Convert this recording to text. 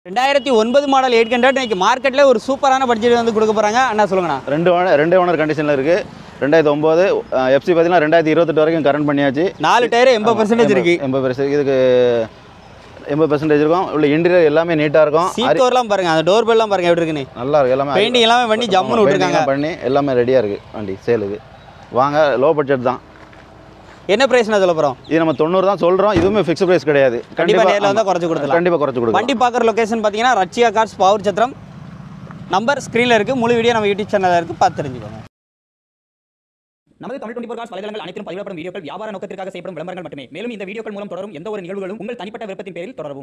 ரெண்டாயிரத்தி ஒன்பது model eight hundred இன்னைக்கு மார்க்கெட்டில் ஒரு சூப்பரான பட்ஜெட் வந்து கொடுக்க போகிறாங்க அண்ணா சொல்லுங்கண்ணா ரெண்டு ஓனர் ரெண்டே ஓனர் கண்டிஷனில் இருக்குது ரெண்டாயிரத்தி ஒம்பது எஃப்சி பார்த்தீங்கன்னா ரெண்டாயிரத்தி இருபத்தெட்டு வரைக்கும் கரண்ட் பண்ணியாச்சு நாலு டயர் எண்பது பர்சன்டேஜ் இருக்கு எண்பது பெர்சன்ட் இதுக்கு எண்பது பெர்சன்டேஜ் இருக்கும் உள்ள இன்டீரியர் எல்லாமே நீட்டாக இருக்கும் சீட் டோர்லாம் பாருங்க அந்த டோர் பெல்லாம் பாருங்க எப்படி இருக்குன்னு நல்லா இருக்கு எல்லாமே பெயிண்டிங் எல்லாமே பண்ணி ஜம்முன்னு ஆமா, விட்டுருக்காங்க painting எல்லாம் பண்ணி எல்லாமே ரெடியாக இருக்குது வண்டி சேலுக்கு வாங்க லோ பட்ஜெட் தான் என்ன பிரைஸ்னா சொல்ல போகிறோம் இது நம்ம தொண்ணூறு தான் சொல்கிறோம் இதுவுமே ஃபிக்ஸ் ப்ரைஸ் கிடையாது கண்டிப்பா நேர்ல வந்தா ஆமா. குறைச்சு கொடுத்துடலாம். கண்டிப்பா குறைச்சு கொடுக்கலாம் வண்டி பார்க்குற லொகேஷன் பார்த்தீங்கன்னா ரச்சியா கார்ஸ் பவர் சத்திரம் நம்பர் ஸ்க்ரீனில் இருக்குது முழு வீடியோ நம்ம யூடியூப் சேனலில் இருக்குது பார்த்து தெரிஞ்சுக்கோங்க நமது தமிழ் டுவெண்டி ஃபோர் காஸ் வலைதளங்கள் அனைத்தும் பதிவிடப்படும் வீடியோக்கள் வியாபார நோக்கத்திற்காக செய்யப்படும் விளம்பரங்கள் மட்டுமே மேலும் இந்த வீடியோக்கள் மூலம் தொடரும் எந்த ஒரு நிகழ்வுகளும் உங்கள் தனிப்பட்ட விருப்பத்தின் பேரில் தொடரவும்